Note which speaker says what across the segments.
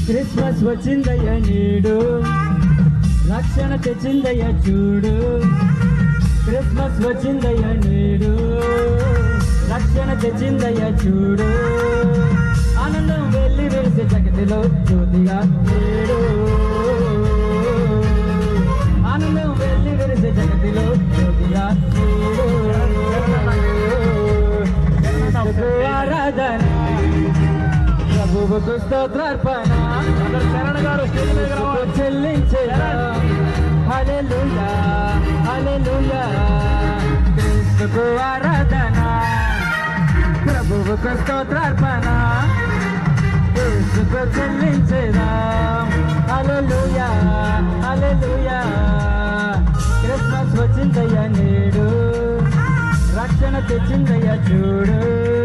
Speaker 1: Christmas వచ్చిందయ్య నేడు రక్షణ తెచ్చిందయ్య చూడు క్రిస్మస్ వచ్చిందయ్య నేడు రక్షణ తెచ్చిందయ్య చూడు ఆనందం వెళ్ళి వెలిసే జగతిలో జ్యోతిగా నేడు ఆనందం వెళ్ళి వెలిసే జగతిలో జ్యోతిగా నేడు యేసుకు ఆరాధన ప్రభువుకు స్తోత్రార్పణ
Speaker 2: శరణ గారు స్టేజ్ మీద రావాలి.
Speaker 1: చెల్లించేదా హల్లెలూయా హల్లెలూయా క్రీస్తుకు ఆరాధన ప్రభువుకు స్తోత్రార్పణ క్రీస్తుకు చెల్లించేదా హల్లెలూయా హల్లెలూయా క్రిస్మస్ వచ్చిందయ్యా నేడు రక్షణ తెచ్చిందయ్యా చూడు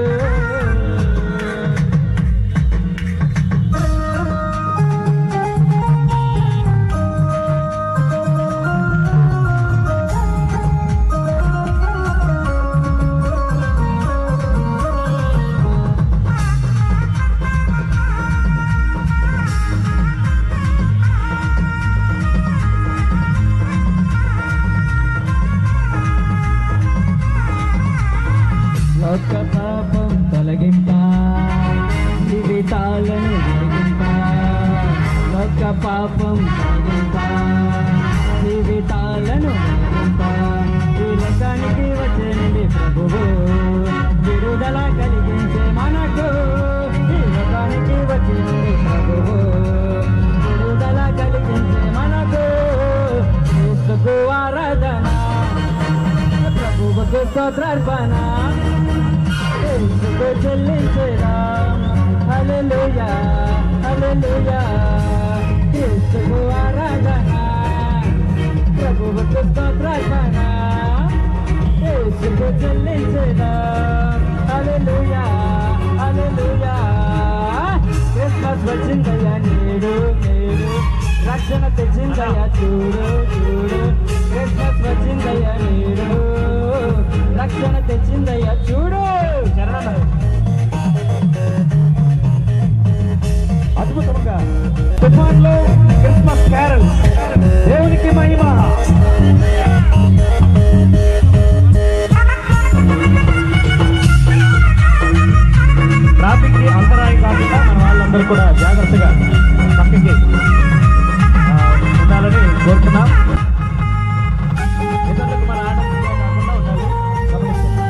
Speaker 1: లోక పాపం తొలగింప జీవితాలను వెలిగింప లోక పాపం తొలగింప జీవితాలను వెలిగింప ఈ లోకానికి వచ్చేనండి ప్రభువు విడుదల కలిగించే మనకు ఈ లోకానికి వచ్చేనండి ప్రభువు విడుదల కలిగించే మనకు క్రీస్తుకు ఆరాధన ప్రభువుకు స్తోత్రార్పణ యేసుకు చెల్లించేదా హల్లెలూయా హల్లెలూయా యేసుకు ఆరాధన ప్రభువుకు స్తోత్రార్పణ యేసుకు చెల్లించేదా హల్లెలూయా హల్లెలూయా క్రిస్మస్ వచ్చిందయ్యా నేడు నేడు రక్షణ తెచ్చిందయ్యా చూడు చూడు క్రిస్మస్ వచ్చిందయ్యా నేడు రక్షణ తెచ్చిందయ్యా చూడు
Speaker 2: శరణ అద్భుతంగా తుఫాన్లో క్రిస్మస్ క్యారల్ దేవునికి మహిమ ట్రాఫిక్ కి అంతరాయం కాకుండా మన వాళ్ళందరూ కూడా జాగ్రత్తగా పక్కకి ఆ, ఉండాలని కోరుతున్నాం ఇతరులకు మన ఆటంకంగా కాకుండా ఉండాలి గమనిస్తున్నాం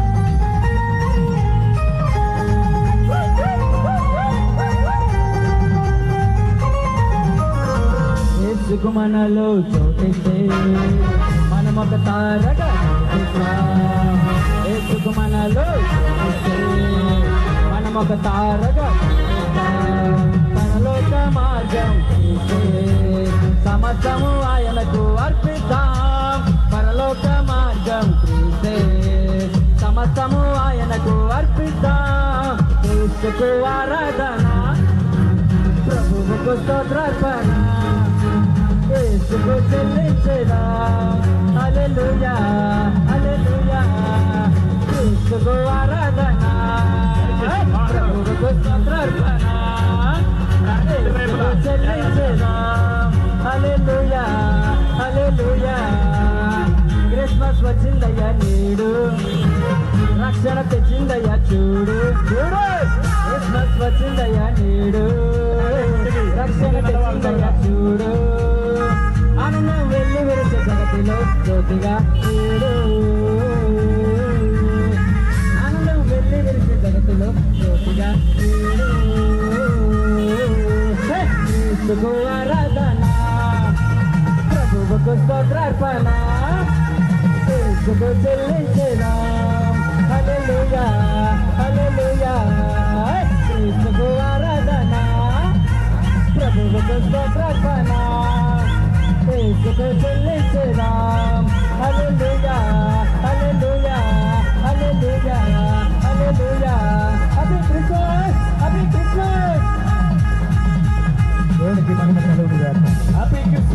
Speaker 1: యేసుకు మనలో చోటిస్తే మనం ఒక తారగా నిలుస్తాం. యేసుకు మనలో చోటిస్తే మనం ఒక తారగా నిలుస్తాం. పరలోక మార్గం తీసే సమస్తము ఆయనకు అర్పిద్దాం పరలోక మార్గం తీసే సమస్తము ఆయనకు అర్పిద్దాం యేసుకు ఆరాధన ప్రభువుకు స్తోత్రార్పణ యేసుకు చెల్లించేదా హల్లెలూయా హల్లెలూయా యేసుకు ఆరాధన ప్రభువుకు స్తోత్రార్పణ యేసుకు చెల్లించేదా హల్లెలూయా హల్లెలూయా క్రిస్మస్ వచ్చిందయ్యా నేడు రక్షణ తెచ్చిందయ్యా చూడు చూడు క్రిస్మస్ వచ్చిందయ్యా నేడు రక్షణ తెచ్చిందయ్యా చూడు ఆనందం వెళ్ళి విరిచే జగతిలో జ్యోతిగా చూడు ఆనందం వెళ్ళి విరిచే జగతిలో జ్యోతిగా చూడు హే! క్రీస్తుకు ఆరాధన ప్రభువుకు స్తోత్రార్పణ యేసుకు చెల్లించేదా హల్లెలూయా హల్లెలూయా యేసుకు ఆరాధన ప్రభువుకు స్తోత్రార్పణ యేసుకు చెల్లించేదా హల్లెలూయా హల్లెలూయా హల్లెలూయా హల్లెలూయా హ్యాపీ క్రిస్మస్ హ్యాపీ క్రిస్మస్
Speaker 2: దేవునికి మహిమ కలుగును గాక
Speaker 1: హ్యాపీ క్రిస్మస్